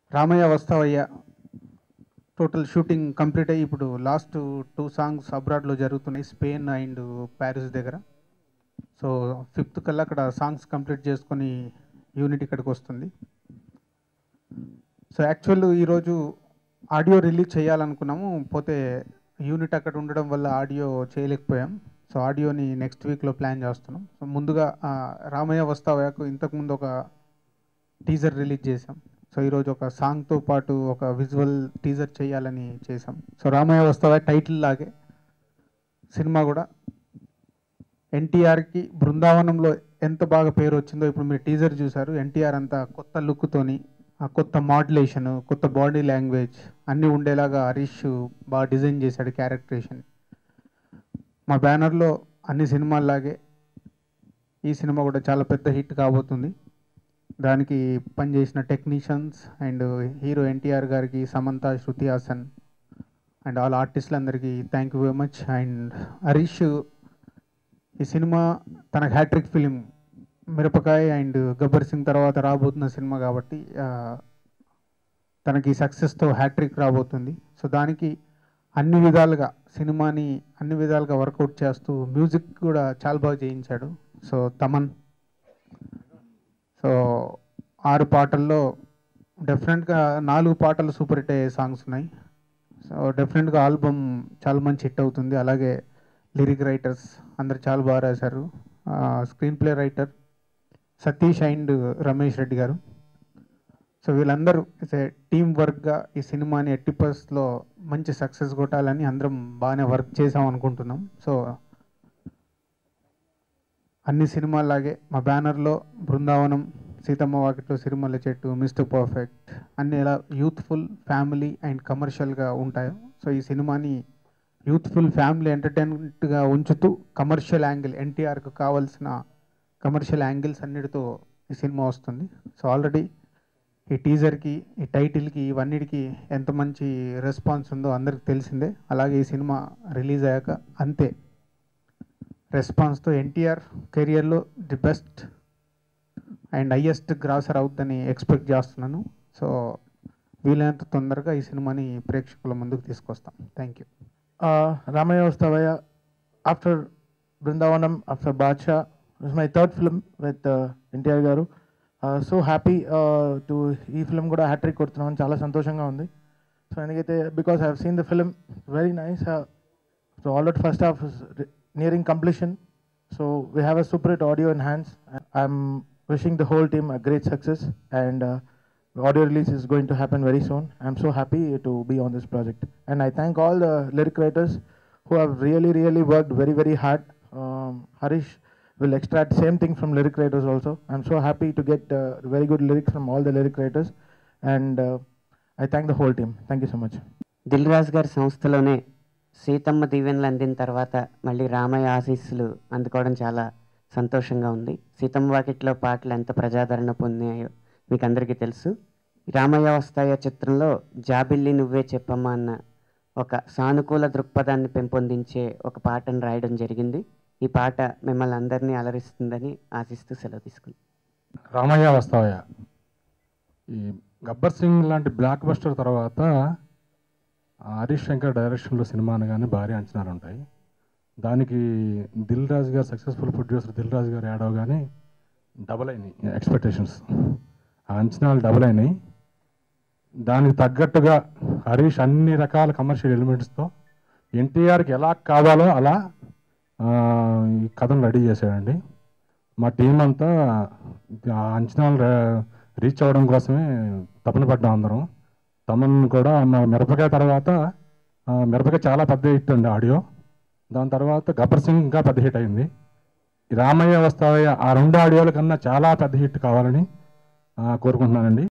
Ramayya Vasthavayya total shooting complete అయ్యి ఇప్పుడు last two songs అబ్రాడ్లో జరుగుతున్నాయి స్పెయిన్ అండ్ ప్యారిస్ దగ్గర సో ఫిఫ్త్ కల్లా అక్కడ సాంగ్స్ కంప్లీట్ చేసుకొని యూనిట్ ఇక్కడికి వస్తుంది సో యాక్చువల్ ఈరోజు ఆడియో రిలీజ్ చేయాలనుకున్నాము పోతే యూనిట్ అక్కడ ఉండడం వల్ల ఆడియో చేయలేకపోయాం సో ఆడియోని నెక్స్ట్ వీక్లో ప్లాన్ చేస్తున్నాం సో ముందుగా ఆ, రామయ్య వస్తావయ్యకు ఇంతకుముందు ఒక టీజర్ రిలీజ్ చేసాం సో ఈరోజు ఒక సాంగ్తో పాటు ఒక విజువల్ టీజర్ చేయాలని చేసాం సో రామయ్య వస్తావా టైటిల్ లాగే సినిమా కూడా ఎన్టీఆర్కి బృందావనంలో ఎంత బాగా పేరు వచ్చిందో ఇప్పుడు మీరు టీజర్ చూసారు ఎన్టీఆర్ అంతా కొత్త లుక్తోని ఆ కొత్త మాడ్యులేషన్ కొత్త బాడీ లాంగ్వేజ్ అన్నీ ఉండేలాగా హరీష్ బాగా డిజైన్ చేశాడు క్యారెక్టరేషన్ మా బ్యానర్లో అన్ని సినిమాల్లాగే ఈ సినిమా కూడా చాలా పెద్ద హిట్ కాబోతుంది దానికి పనిచేసిన టెక్నీషియన్స్ అండ్ హీరో ఎన్టీఆర్ గారికి సమంత శృతి హాసన్ అండ్ ఆల్ ఆర్టిస్టులందరికీ thank you very much and Harish ఈ సినిమా తన hat-trick film Mirapakaya and Gabbar Singh తర్వాత రాబోతున్న సినిమా కాబట్టి ఆ, తనకి సక్సెస్తో హ్యాట్రిక్ రాబోతుంది సో దానికి అన్ని విధాలుగా సినిమాని అన్ని విధాలుగా వర్కౌట్ చేస్తూ మ్యూజిక్ కూడా చాలా బాగా చేయించాడు సో తమన్ సో ఆరు పాటల్లో డెఫినెట్గా నాలుగు పాటలు సూపర్ హిట్ అయ్యే సాంగ్స్ ఉన్నాయి సో డెఫినెట్గా ఆల్బమ్ చాలా మంచి హిట్ అవుతుంది అలాగే లిరిక్ రైటర్స్ అందరు చాలా బాగా రాశారు screenplay writer Satish and Ramesh Reddy గారు సో వీళ్ళందరూ టీం వర్క్గా ఈ సినిమాని ఎట్టి పరిస్థితుల్లో మంచి సక్సెస్ కొట్టాలని అందరం బాగానే వర్క్ చేసాం అనుకుంటున్నాం సో అన్ని సినిమాలాగే మా బ్యానర్లో బృందావనం సీతమ్మ వాకిట్లో సిరిమల్ల చెట్టు మిస్టర్ పర్ఫెక్ట్ అన్ని ఎలా యూత్ఫుల్ ఫ్యామిలీ అండ్ కమర్షియల్గా ఉంటాయో సో ఈ సినిమాని యూత్ఫుల్ ఫ్యామిలీ ఎంటర్టైన్మెంట్గా ఉంచుతూ కమర్షియల్ యాంగిల్ ఎన్టీఆర్కు కావాల్సిన కమర్షియల్ యాంగిల్స్ అన్నిటితో ఈ సినిమా వస్తుంది సో ఆల్రెడీ ఈ టీజర్కి ఈ టైటిల్కి ఇవన్నిటికి ఎంత మంచి రెస్పాన్స్ ఉందో అందరికి తెలిసిందే అలాగే ఈ సినిమా రిలీజ్ అయ్యాక అంతే రెస్పాన్స్తో ఎన్టీఆర్ కెరియర్లో the best and highest grosser అవుద్దని ఎక్స్పెక్ట్ చేస్తున్నాను సో వీలైనంత తొందరగా ఈ సినిమాని ప్రేక్షకుల ముందుకు తీసుకొస్తాం thank you uh, Ramaya Vastavaya, after Brindavanam, after Bacha, this is my third film with uh, NTR గారు సో హ్యాపీ టు ఈ ఫిల్మ్ కూడా హ్యాట్రిక్ కొడుతున్నాను చాలా సంతోషంగా ఉంది సో ఎందుకైతే because I seen the film very nice so already first half nearing completion so we have a super hit audio in hands I'm wishing the whole team a great success and audio release is going to happen very soon. I'm so happy to be on this project. And I thank all the lyric writers who have really, really worked very, very hard. Um, Harish will extract same thing from lyric writers also. I'm so happy to get uh, very good lyrics from all the lyric writers. And uh, I thank the whole team. Thank you so much. Dil Raju గారి సంస్థలోనే సీతమ్మ దీవెనలు అందిన తర్వాత మళ్ళీ రామయ్య ఆశీస్సులు అందుకోవడం చాలా సంతోషంగా ఉంది సీతమ్మ వాకిట్లో పాటలు ఎంత ప్రజాదరణ పొందాయో మీకు అందరికీ తెలుసు రామయ్య వస్తాయ చిత్రంలో జాబిల్లి నువ్వే చెప్పమ్మా అన్న ఒక సానుకూల దృక్పథాన్ని పెంపొందించే ఒక పాటను రాయడం జరిగింది ఈ పాట మిమ్మల్ని అందరినీ అలరిస్తుందని ఆశిస్తూ సెలవు తీసుకుంది రామయ్య వస్తావయ్య ఈ గబ్బర్ సింగ్ లాంటి బ్లాక్ బస్టర్ తర్వాత ఆ హరీష్ శంకర్ డైరెక్షన్లో సినిమా అనగానే భారీ అంచనాలు ఉంటాయి దానికి దిల్ రాజు గారు సక్సెస్ఫుల్ ప్రొడ్యూసర్ దిల్ రాజు గారు యాడ్ అవగానే డబల్ అయినాయి ఎక్స్పెక్టేషన్స్ ఆ అంచనాలు డబల్ అయినాయి దానికి తగ్గట్టుగా హరీష్ అన్ని రకాల కమర్షియల్ ఎలిమెంట్స్తో ఎన్టీఆర్కి ఎలా కావాలో అలా ఆ, ఈ కథను రెడీ చేశాడండి మా టీం అంతా ఆ అంచనాలు రే- రీచ్ అవ్వడం కోసమే తపన పడ్డాం అందరం తమన్ కూడా మా మిరపకాయ తర్వాత ఆ, మిరపకాయ చాలా పెద్ద హిట్ అండి ఆడియో దాని తర్వాత గబ్బర్ సింగ్ ఇంకా పెద్ద హిట్ అయింది ఈ రామయ్య వస్తావయ్య ఆ రెండు ఆడియోల కన్నా చాలా పెద్ద హిట్ కావాలని ఆ, కోరుకుంటున్నానండి